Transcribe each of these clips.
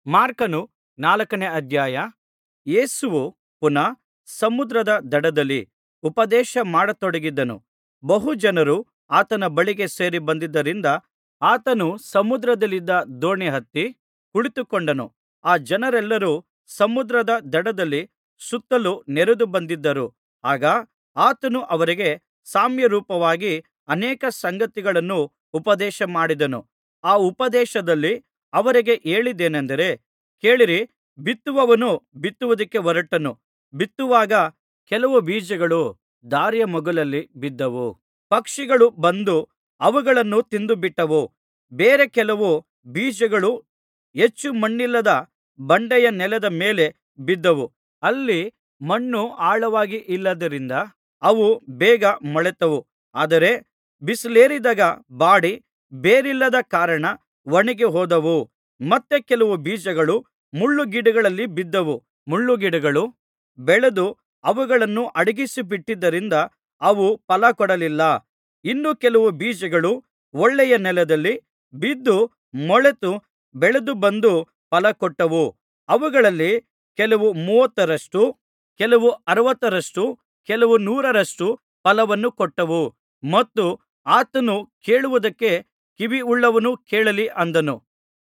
ಮಾರ್ಕನ ನಾಲ್ಕನೇ ಅಧ್ಯಾಯ ಯೇಸುವು ಪುನಃ ಸಮುದ್ರದ ದಡದಲ್ಲಿ ಉಪದೇಶ ಮಾಡತೊಡಗಿದ್ದನು ಬಹು ಜನರು ಆತನ ಬಳಿಗೆ ಸೇರಿ ಬಂದಿದ್ದರಿಂದ ಆತನು ಸಮುದ್ರದಲ್ಲಿದ್ದ ದೋಣಿ ಹತ್ತಿ ಕುಳಿತುಕೊಂಡನು ಆ ಜನರೆಲ್ಲರೂ ಸಮುದ್ರದ ದಡದಲ್ಲಿ ಸುತ್ತಲು ನೆರೆದು ಬಂದಿದ್ದರು ಆಗ ಆತನು ಅವರಿಗೆ ಸಾಮ್ಯರೂಪವಾಗಿ ಅನೇಕ ಸಂಗತಿಗಳನ್ನು ಉಪದೇಶಮಾಡಿದನು ಆ ಉಪದೇಶದಲ್ಲಿ ಅವರಿಗೆ ಹೇಳಿದ್ದೇನಂದರೆ ಕೇಳಿರಿ ಬಿತ್ತುವವನು ಬಿತ್ತುವುದಕ್ಕೆ ಹೊರಟನು ಬಿತ್ತುವಾಗ ಕೆಲವು ಬೀಜಗಳು ದಾರಿಯ ಮಗ್ಗುಲಲ್ಲಿ ಬಿದ್ದವು ಪಕ್ಷಿಗಳು ಬಂದು ಅವುಗಳನ್ನು ತಿಂದುಬಿಟ್ಟವು ಬೇರೆ ಕೆಲವು ಬೀಜಗಳು ಹೆಚ್ಚು ಮಣ್ಣಿಲ್ಲದ ಬಂಡೆಯ ನೆಲದ ಮೇಲೆ ಬಿದ್ದವು ಅಲ್ಲಿ ಮಣ್ಣು ಆಳವಾಗಿ ಇಲ್ಲದ್ದರಿಂದ ಅವು ಬೇಗ ಮೊಳೆತವು ಆದರೆ ಬಿಸಿಲೇರಿದಾಗ ಬಾಡಿ ಬೇರಿಲ್ಲದ ಕಾರಣ ಒಣಗಿ ಹೋದವು ಮತ್ತೆ ಕೆಲವು ಬೀಜಗಳು ಮುಳ್ಳುಗಿಡಗಳಲ್ಲಿ ಬಿದ್ದವು ಮುಳ್ಳುಗಿಡಗಳು ಬೆಳೆದು ಅವುಗಳನ್ನು ಅಡಗಿಸಿಬಿಟ್ಟಿದ್ದರಿಂದ ಅವು ಫಲ ಕೊಡಲಿಲ್ಲ ಇನ್ನು ಕೆಲವು ಬೀಜಗಳು ಒಳ್ಳೆಯ ನೆಲದಲ್ಲಿ ಬಿದ್ದು ಮೊಳೆತು ಬೆಳೆದು ಬಂದು ಫಲ ಕೊಟ್ಟವು ಅವುಗಳಲ್ಲಿ ಕೆಲವು ಮೂವತ್ತರಷ್ಟು ಕೆಲವು ಅರವತ್ತರಷ್ಟು ಕೆಲವು ನೂರರಷ್ಟು ಫಲವನ್ನು ಕೊಟ್ಟವು ಮತ್ತು ಆತನು ಕೇಳುವುದಕ್ಕೆ ಕಿವಿಯುಳ್ಳವನು ಕೇಳಲಿ ಅಂದನು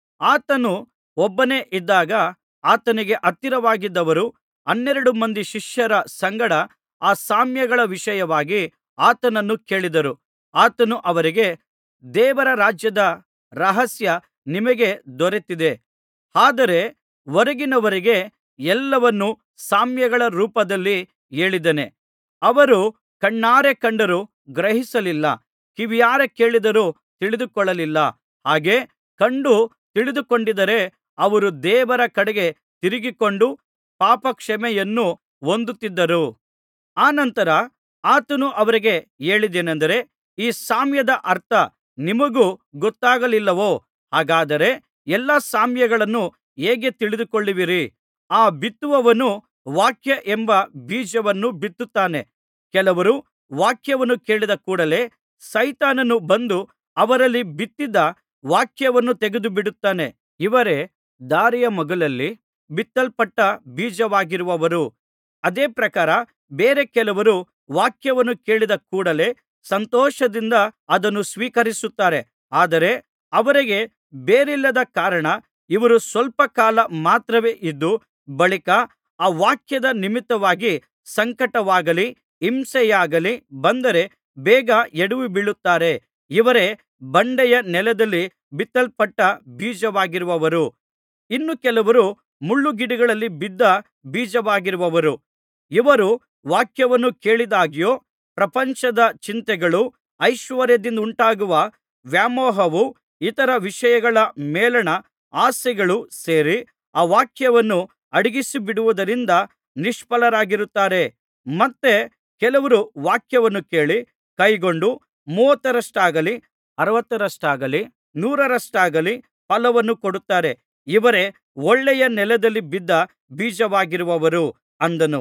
ಆತನು ಒಬ್ಬನೇ ಇದ್ದಾಗ ಆತನಿಗೆ ಹತ್ತಿರವಾಗಿದ್ದವರು ಹನ್ನೆರಡು ಮಂದಿ ಶಿಷ್ಯರ ಸಂಗಡ ಆ ಸಾಮ್ಯಗಳ ವಿಷಯವಾಗಿ ಆತನನ್ನು ಕೇಳಿದರು ಆತನು ಅವರಿಗೆ ದೇವರ ರಾಜ್ಯದ ರಹಸ್ಯ ನಿಮಗೆ ದೊರೆತಿದೆ ಆದರೆ ಹೊರಗಿನವರಿಗೆ ಎಲ್ಲವನ್ನೂ ಸಾಮ್ಯಗಳ ರೂಪದಲ್ಲಿ ಹೇಳಿದ್ದಾನೆ ಅವರು ಕಣ್ಣಾರೆ ಕಂಡರೂ ಗ್ರಹಿಸಲಿಲ್ಲ ಕಿವಿಯಾರೆ ಕೇಳಿದರೂ ತಿಳಿದುಕೊಳ್ಳಲಿಲ್ಲ ಹಾಗೆ ಕಂಡು ತಿಳಿದುಕೊಂಡಿದ್ದರೆ ಅವರು ದೇವರ ಕಡೆಗೆ ತಿರುಗಿಕೊಂಡು ಪಾಪಕ್ಷಮೆಯನ್ನು ಹೊಂದುತ್ತಿದ್ದರು ಅನಂತರ ಆತನು ಅವರಿಗೆ ಹೇಳಿದ್ದೇನಂದರೆ ಈ ಸಾಮ್ಯದ ಅರ್ಥ ನಿಮಗೂ ಗೊತ್ತಾಗಲಿಲ್ಲವೋ ಹಾಗಾದರೆ ಎಲ್ಲಾ ಸಾಮ್ಯಗಳನ್ನು ಹೇಗೆ ತಿಳಿದುಕೊಳ್ಳುವಿರಿ ಆ ಬಿತ್ತುವವನು ವಾಕ್ಯ ಎಂಬ ಬೀಜವನ್ನು ಬಿತ್ತುತ್ತಾನೆ ಕೆಲವರು ವಾಕ್ಯವನ್ನು ಕೇಳಿದ ಕೂಡಲೇ ಸೈತಾನನು ಬಂದು ಅವರಲ್ಲಿ ಬಿತ್ತಿದ್ದ ವಾಕ್ಯವನ್ನು ತೆಗೆದುಬಿಡುತ್ತಾನೆ ಇವರೇ ದಾರಿಯ ಮಗ್ಗುಲಲ್ಲಿ ಬಿತ್ತಲ್ಪಟ್ಟ ಬೀಜವಾಗಿರುವವರು ಅದೇ ಪ್ರಕಾರ ಬೇರೆ ಕೆಲವರು ವಾಕ್ಯವನ್ನು ಕೇಳಿದ ಕೂಡಲೇ ಸಂತೋಷದಿಂದ ಅದನ್ನು ಸ್ವೀಕರಿಸುತ್ತಾರೆ ಆದರೆ ಅವರಿಗೆ ಬೇರಿಲ್ಲದ ಕಾರಣ ಇವರು ಸ್ವಲ್ಪ ಕಾಲ ಮಾತ್ರವೇ ಇದ್ದು ಬಳಿಕ ಆ ವಾಕ್ಯದ ನಿಮಿತ್ತವಾಗಿ ಸಂಕಟವಾಗಲಿ ಹಿಂಸೆಯಾಗಲಿ ಬಂದರೆ ಬೇಗ ಎಡವಿಬೀಳುತ್ತಾರೆ ಇವರೇ ಬಂಡೆಯ ನೆಲದಲ್ಲಿ ಬಿತ್ತಲ್ಪಟ್ಟ ಬೀಜವಾಗಿರುವವರು ಇನ್ನು ಕೆಲವರು ಮುಳ್ಳುಗಿಡಗಳಲ್ಲಿ ಬಿದ್ದ ಬೀಜವಾಗಿರುವವರು ಇವರು ವಾಕ್ಯವನ್ನು ಕೇಳಿದಾಗ್ಯೂ ಪ್ರಪಂಚದ ಚಿಂತೆಗಳೂ ಐಶ್ವರ್ಯದಿಂದುಂಟಾಗುವ ವ್ಯಾಮೋಹವೂ ಇತರ ವಿಷಯಗಳ ಮೇಲಣ ಆಸೆಗಳೂ ಸೇರಿ ಆ ವಾಕ್ಯವನ್ನು ಅಡಗಿಸಿಬಿಡುವುದರಿಂದ ನಿಷ್ಫಲರಾಗಿರುತ್ತಾರೆ ಮತ್ತೆ ಕೆಲವರು ವಾಕ್ಯವನ್ನು ಕೇಳಿ ಕೈಕೊಂಡು ಮೂವತ್ತರಷ್ಟಾಗಲಿ ಅರವತ್ತರಷ್ಟಾಗಲಿ ನೂರರಷ್ಟಾಗಲಿ ಫಲವನ್ನು ಕೊಡುತ್ತಾರೆ ಇವರೇ ಒಳ್ಳೆಯ ನೆಲದಲ್ಲಿ ಬಿದ್ದ ಬೀಜವಾಗಿರುವವರು ಅಂದನು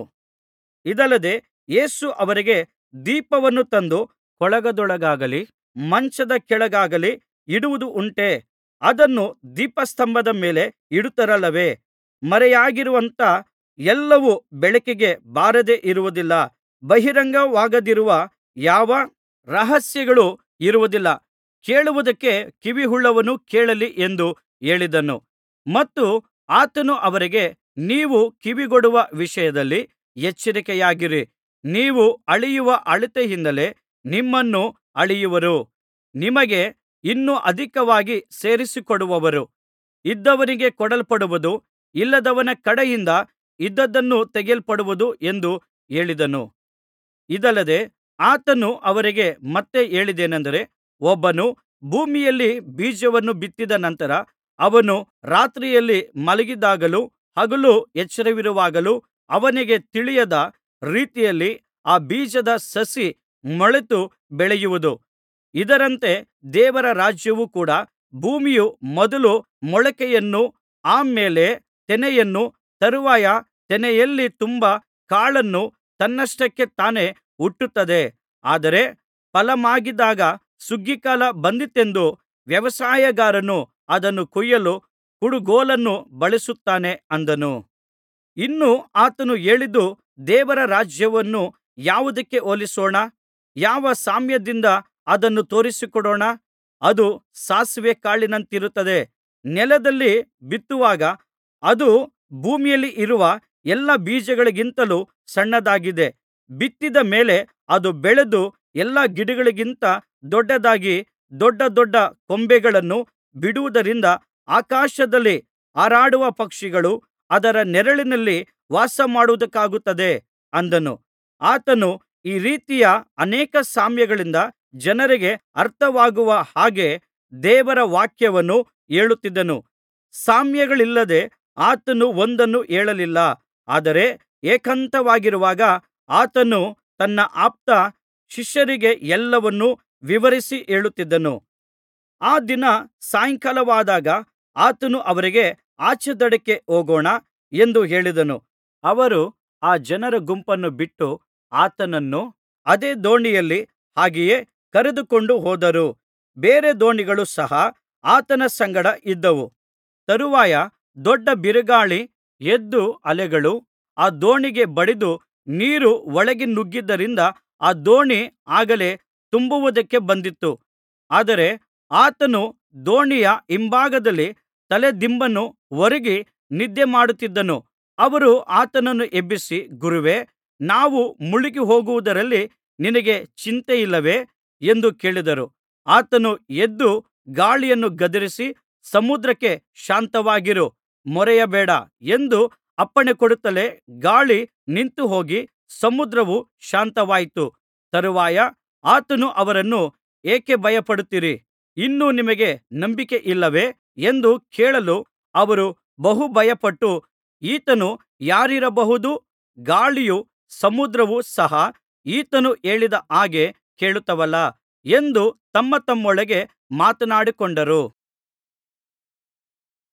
ಇದಲ್ಲದೆ ಯೇಸು ಅವರಿಗೆ ದೀಪವನ್ನು ತಂದು ಕೊಳಗದೊಳಗಾಗಲಿ ಮಂಚದ ಕೆಳಗಾಗಲಿ ಇಡುವುದು ಉಂಟೇ ಅದನ್ನು ದೀಪಸ್ತಂಭದ ಮೇಲೆ ಇಡುತ್ತಾರಲ್ಲವೇ ಮರೆಯಾಗಿರುವಂಥ ಎಲ್ಲವೂ ಬೆಳಕಿಗೆ ಬಾರದೆ ಇರುವುದಿಲ್ಲ ಬಹಿರಂಗವಾಗದಿರುವ ಯಾವ ರಹಸ್ಯಗಳೂ ಇರುವುದಿಲ್ಲ ಕೇಳುವುದಕ್ಕೆ ಕಿವಿಯುಳ್ಳವನು ಕೇಳಲಿ ಎಂದು ಹೇಳಿದನು ಮತ್ತು ಆತನು ಅವರಿಗೆ ನೀವು ಕಿವಿಗೊಡುವ ವಿಷಯದಲ್ಲಿ ಎಚ್ಚರಿಕೆಯಾಗಿರಿ ನೀವು ಅಳೆಯುವ ಅಳತೆಯಿಂದಲೇ ನಿಮ್ಮನ್ನು ಅಳೆಯುವರು ನಿಮಗೆ ಇನ್ನೂ ಅಧಿಕವಾಗಿ ಸೇರಿಸಿಕೊಡುವರು ಇದ್ದವನಿಗೆ ಕೊಡಲ್ಪಡುವುದು ಇಲ್ಲದವನ ಕಡೆಯಿಂದ ಇದ್ದದ್ದನ್ನು ತೆಗೆಯಲ್ಪಡುವುದು ಎಂದು ಹೇಳಿದನು ಇದಲ್ಲದೆ ಆತನು ಅವರಿಗೆ ಮತ್ತೆ ಹೇಳಿದ್ದೇನಂದರೆ ಒಬ್ಬನು ಭೂಮಿಯಲ್ಲಿ ಬೀಜವನ್ನು ಬಿತ್ತಿದ ನಂತರ ಅವನು ರಾತ್ರಿಯಲ್ಲಿ ಮಲಗಿದಾಗಲೂ ಹಗಲು ಎಚ್ಚರವಿರುವಾಗಲೂ ಅವನಿಗೆ ತಿಳಿಯದ ರೀತಿಯಲ್ಲಿ ಆ ಬೀಜದ ಸಸಿ ಮೊಳೆತು ಬೆಳೆಯುವುದು ಇದರಂತೆ ದೇವರ ರಾಜ್ಯವೂ ಕೂಡ ಭೂಮಿಯು ಮೊದಲು ಮೊಳಕೆಯನ್ನೂ ಆ ಮೇಲೆ ತೆನೆಯನ್ನೂ ತರುವಾಯ ತೆನೆಯಲ್ಲಿ ತುಂಬಾ ಕಾಳನ್ನೂ ತನ್ನಷ್ಟಕ್ಕೆ ತಾನೇ ಹುಟ್ಟುತ್ತದೆ ಆದರೆ ಫಲಮಾಗಿದಾಗ ಸುಗ್ಗಿಕಾಲ ಬಂದಿತೆಂದು ವ್ಯವಸಾಯಗಾರನು ಅದನ್ನು ಕೊಯ್ಯಲು ಕುಡುಗೋಲನ್ನು ಬಳಸುತ್ತಾನೆ ಅಂದನು ಇನ್ನು ಆತನು ಹೇಳಿದ್ದು ದೇವರ ರಾಜ್ಯವನ್ನು ಯಾವುದಕ್ಕೆ ಹೋಲಿಸೋಣ ಯಾವ ಸಾಮ್ಯದಿಂದ ಅದನ್ನು ತೋರಿಸಿಕೊಡೋಣ ಅದು ಸಾಸಿವೆ ಕಾಳಿನಂತಿರುತ್ತದೆ ನೆಲದಲ್ಲಿ ಬಿತ್ತುವಾಗ ಅದು ಭೂಮಿಯಲ್ಲಿ ಇರುವ ಎಲ್ಲಾ ಬೀಜಗಳಿಗಿಂತಲೂ ಸಣ್ಣದಾಗಿದೆ ಬಿತ್ತಿದ ಮೇಲೆ ಅದು ಬೆಳೆದು ಎಲ್ಲಾ ಗಿಡಗಳಿಗಿಂತ ದೊಡ್ಡದಾಗಿ ದೊಡ್ಡ ದೊಡ್ಡ ಕೊಂಬೆಗಳನ್ನು ಬಿಡುವುದರಿಂದ ಆಕಾಶದಲ್ಲಿ ಹಾರಾಡುವ ಪಕ್ಷಿಗಳು ಅದರ ನೆರಳಿನಲ್ಲಿ ವಾಸಮಾಡುವುದಕ್ಕಾಗುತ್ತದೆ ಅಂದನು ಆತನು ಈ ರೀತಿಯ ಅನೇಕ ಸಾಮ್ಯಗಳಿಂದ ಜನರಿಗೆ ಅರ್ಥವಾಗುವ ಹಾಗೆ ದೇವರ ವಾಕ್ಯವನ್ನು ಹೇಳುತ್ತಿದ್ದನು ಸಾಮ್ಯಗಳಿಲ್ಲದೆ ಆತನು ಒಂದನ್ನೂ ಹೇಳಲಿಲ್ಲ ಆದರೆ ಏಕಾಂತವಾಗಿರುವಾಗ ಆತನು ತನ್ನ ಆಪ್ತ ಶಿಷ್ಯರಿಗೆ ಎಲ್ಲವನ್ನೂ ವಿವರಿಸಿ ಹೇಳುತ್ತಿದ್ದನು ಆ ದಿನ ಸಾಯಂಕಾಲವಾದಾಗ ಆತನು ಅವರಿಗೆ ಆಚೆ ದಡಕ್ಕೆ ಹೋಗೋಣ ಎಂದು ಹೇಳಿದನು ಅವರು ಆ ಜನರ ಗುಂಪನ್ನು ಬಿಟ್ಟು ಆತನನ್ನು ಅದೇ ದೋಣಿಯಲ್ಲಿ ಹಾಗೆಯೇ ಕರೆದುಕೊಂಡು ಹೋದರು ಬೇರೆ ದೋಣಿಗಳು ಸಹ ಆತನ ಸಂಗಡ ಇದ್ದವು ತರುವಾಯ ದೊಡ್ಡ ಬಿರುಗಾಳಿ ಎದ್ದು ಅಲೆಗಳು ಆ ದೋಣಿಗೆ ಬಡಿದು ನೀರು ಒಳಗೆ ನುಗ್ಗಿದ್ದರಿಂದ ಆ ದೋಣಿ ಆಗಲೇ ತುಂಬುವುದಕ್ಕೆ ಬಂದಿತು ಆದರೆ ಆತನು ದೋಣಿಯ ಹಿಂಭಾಗದಲ್ಲಿ ತಲೆದಿಂಬನ್ನು ಒರಗಿ ನಿದ್ದೆಮಾಡುತ್ತಿದ್ದನು ಅವರು ಆತನನ್ನು ಎಬ್ಬಿಸಿ ಗುರುವೇ ನಾವು ಮುಳುಗಿ ಹೋಗುವುದರಲ್ಲಿ ನಿನಗೆ ಚಿಂತೆಯಿಲ್ಲವೇ ಎಂದು ಕೇಳಿದರು ಆತನು ಎದ್ದು ಗಾಳಿಯನ್ನು ಗದರಿಸಿ ಸಮುದ್ರಕ್ಕೆ ಶಾಂತವಾಗಿರು ಮೊರೆಯಬೇಡ ಎಂದು ಅಪ್ಪಣೆಕೊಡುತ್ತಲೇ ಗಾಳಿ ನಿಂತುಹೋಗಿ ಸಮುದ್ರವು ಶಾಂತವಾಯಿತು ತರುವಾಯ ಆತನು ಅವರನ್ನು ಏಕೆ ಭಯಪಡುತ್ತೀರಿ ಇನ್ನೂ ನಿಮಗೆ ನಂಬಿಕೆ ಇಲ್ಲವೇ ಎಂದು ಕೇಳಲು ಅವರು ಬಹು ಭಯಪಟ್ಟು ಈತನು ಯಾರಿರಬಹುದು ಗಾಳಿಯೂ ಸಮುದ್ರವೂ ಸಹ ಈತನು ಹೇಳಿದ ಹಾಗೆ ಕೇಳುತ್ತವಲ್ಲಾ ಎಂದು ತಮ್ಮತಮ್ಮೊಳಗೆ ಮಾತನಾಡಿಕೊಂಡರು